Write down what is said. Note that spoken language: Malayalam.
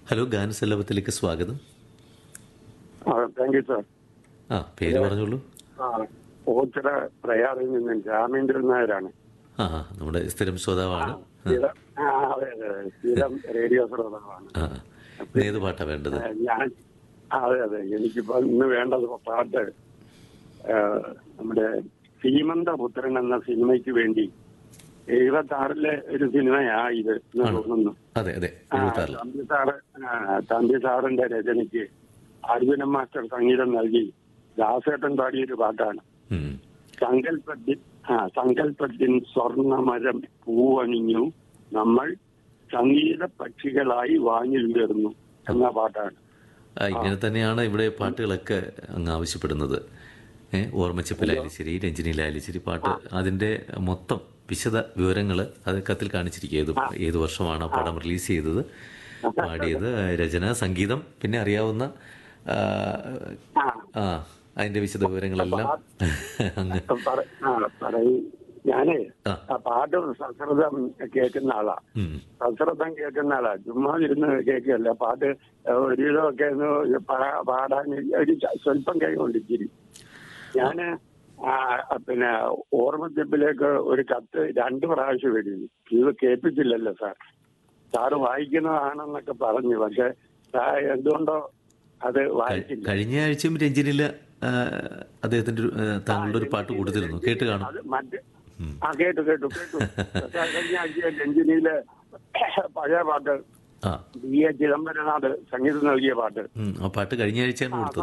ഹലോ ഗാനസല്ലഭത്തിലേക്ക് സ്വാഗതം താങ്ക് യു സാർ ആ പേര് പറഞ്ഞോളൂ ആ ഓച്ചിറ പ്രയാറിൽ നിന്നും രാമേന്ദ്രൻ നായരാണ് ആ ആ, നമ്മുടെ സ്ഥിരം ശ്രോതാവാണ് സ്ഥിരം ആ, അതെ അതെ അതെ. സ്ഥിരം റേഡിയോ ശ്രോതാവാണ് ആ ഇന്ന് ഏത് പാട്ടാ വേണ്ടത് ആ, ഞാൻ ആ, അതെ അതെ എനിക്കിപ്പോ ഇന്ന് വേണ്ടത് പാട്ട് ആ, നമ്മുടെ സീമന്തപുത്രൻ എന്ന സിനിമയ്ക്ക് വേണ്ടി എഴുപത്തി ആറിലെ ഒരു സിനിമയാ ഇത് എന്ന് ആണോ? തോന്നുന്നു അതെ അതെ ആ, എഴുപത്താറ് തമ്പി സാറ് ആ, തമ്പി സാറിന്റെ രചനയ്ക്ക് അർജുനൻ മാസ്റ്റർ സംഗീതം നൽകി ദാസേട്ടൻ പാടിയൊരു പാട്ടാണ് ഉം. സങ്കല്പത്തിൻ ആ സങ്കല്പത്തിൻ സ്വർണമരം പൂവണിഞ്ഞു നമ്മൾ സംഗീത പക്ഷികളായി വാനിൽ ഉയർന്നു എന്ന പാട്ടാണ് ആ, ഇങ്ങനെ തന്നെയാണ് ഇവിടെ പാട്ടുകളൊക്കെ അങ്ങ് ആവശ്യപ്പെടുന്നത് ഏ ഓർമ്മച്ചപ്പിലായാലും ശരി രഞ്ജനിയിലായാലും ശരി പാട്ട് അതിന്റെ മൊത്തം വിശദ വിവരങ്ങൾ അത് കത്തിൽ കാണിച്ചിരിക്കുക ഏത് ഏത് വർഷമാണ് ആ പടം റിലീസ് ചെയ്തത് പാടിയത് രചന സംഗീതം പിന്നെ അറിയാവുന്ന ആ, ആ അതിന്റെ വിശദ വിവരങ്ങളെല്ലാം അങ്ങ് പറ- ആ, പറയ് ഞാനേ ആ. ആ പാട്ട് സശ്രദ്ധം കേൾക്കുന്ന ആളാ ഉം. സശ്രദ്ധം കേൾക്കുന്ന ആളാ ചുമ്മാ ഇരുന്ന് കേൾക്കുകയല്ല പാട്ട് ഒരുവിധമൊക്കെ ഒന്ന് പാ- പാടാൻ ഒരു ച- സ്വല്പം കൈകൊണ്ടിരിക്കും ഞാന് ആ, പിന്നെ ഓർമ്മച്ചപ്പിലേക്ക് ഒരു കത്ത് രണ്ട് പ്രാവശ്യം എഴുതി ഇത് കേൾപ്പിച്ചില്ലല്ലോ സാർ സാറ് വായിക്കുന്നതാണെന്നൊക്കെ പറഞ്ഞു പക്ഷെ സാർ എന്തുകൊണ്ടോ അത് വായിച്ചില്ല കഴിഞ്ഞ ആഴ്ചയും രഞ്ജനില് ആ, അദ്ദേഹത്തിന്റെ ഒരു, ആ, താങ്കളുടെ ഒരു പാട്ട് കൊടുത്തിരുന്നു കേട്ട് കാണും അത് മറ്റ് ആ കേട്ടു കേട്ടു കേട്ടു പക്ഷേ കഴിഞ്ഞ ആഴ്ച രഞ്ജിനിയിലെ പഴയ പാട്ട് ആ ബി എ ചിദംബരനാഥ് സംഗീതം നൽകിയ പാട്ട് ഉം, ആ പാട്ട് കഴിഞ്ഞ ആഴ്ചയാണ് കൊടുത്തത്